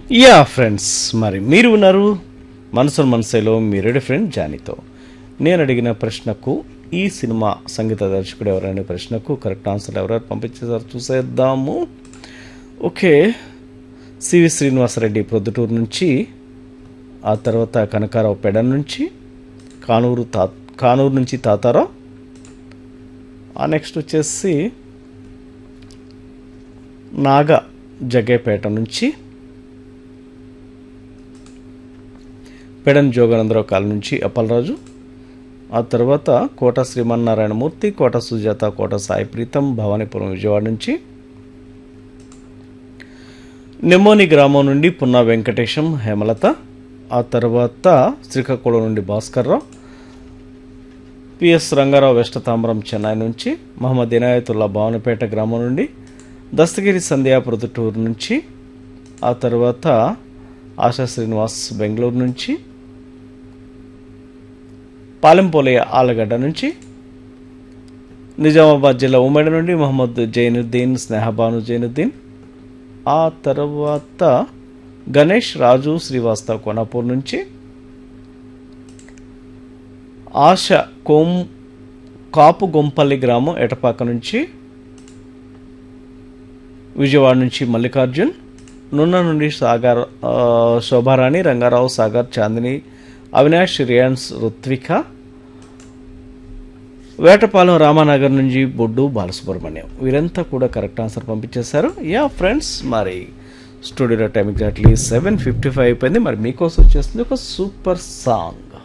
yeah friends మరి మీరు ఉన్నారు మనసు మనసేలో మీరేడి ఫ్రెండ్ జానీతో నేను అడిగిన ప్రశ్నకు ఈ సినిమా సంగీత దర్శకుడు ఎవరనే ప్రశ్నకు కరెక్ట్ ఆన్సర్ ఎవరెవరు పంపించేసారు చూసేద్దాము ఓకే సివి శ్రీనివాసరెడ్డి ప్రొద్దుటూరు నుంచి ఆ తర్వాత కనకారావు పెడ నుంచి కానూరు తా కానూరు నుంచి తాతారావు ఆ నెక్స్ట్ వచ్చేసి నాగ జగ్గేపేట నుంచి పెడన్ జోగానందరావు కాలం నుంచి అప్పలరాజు ఆ తర్వాత కోట శ్రీమన్నారాయణమూర్తి కోట సుజాత కోట సాయి ప్రీతం భవానీపురం విజయవాడ నుంచి నెమ్మోని గ్రామం నుండి పున్నా వెంకటేశం హేమలత ఆ తర్వాత శ్రీకాకుళం నుండి భాస్కర్రావు పిఎస్ రంగారావు వెస్ట్ తాంబరం చెన్నై నుంచి మహమ్మద్ ఇనాయతుల్లా భావనపేట గ్రామం నుండి దస్తగిరి సంధ్యా ప్రొద్దుటూరు నుంచి ఆ తర్వాత ఆశా శ్రీనివాస్ బెంగళూరు నుంచి పాలెంపోలయ్య ఆలగడ్డ నుంచి నిజామాబాద్ జిల్లా ఉమ్మడి నుండి మహమ్మద్ జైనుద్దీన్ స్నేహబాను జైనుద్దీన్ ఆ తర్వాత గణేష్ రాజు శ్రీవాస్తవ్ కోనాపూర్ నుంచి ఆశ కోం కాపు గొంపల్లి గ్రామం ఎటపాక నుంచి విజయవాడ నుంచి మల్లికార్జున్ నున్న నుండి సాగర్ ఆ, శోభారాణి రంగారావు సాగర్ చాందిని అవినాష్ రియాన్స్ రుత్విక వేటపాలెం రామానగర్ నుంచి బొడ్డు బాలసుబ్రహ్మణ్యం వీరంతా కూడా కరెక్ట్ ఆన్సర్ పంపించేశారు యా ఫ్రెండ్స్ మరి studio time exactly seven fifty five అయిపోయింది మరి మీకోసం వచ్చేస్తుంది ఒక సూపర్ సాంగ్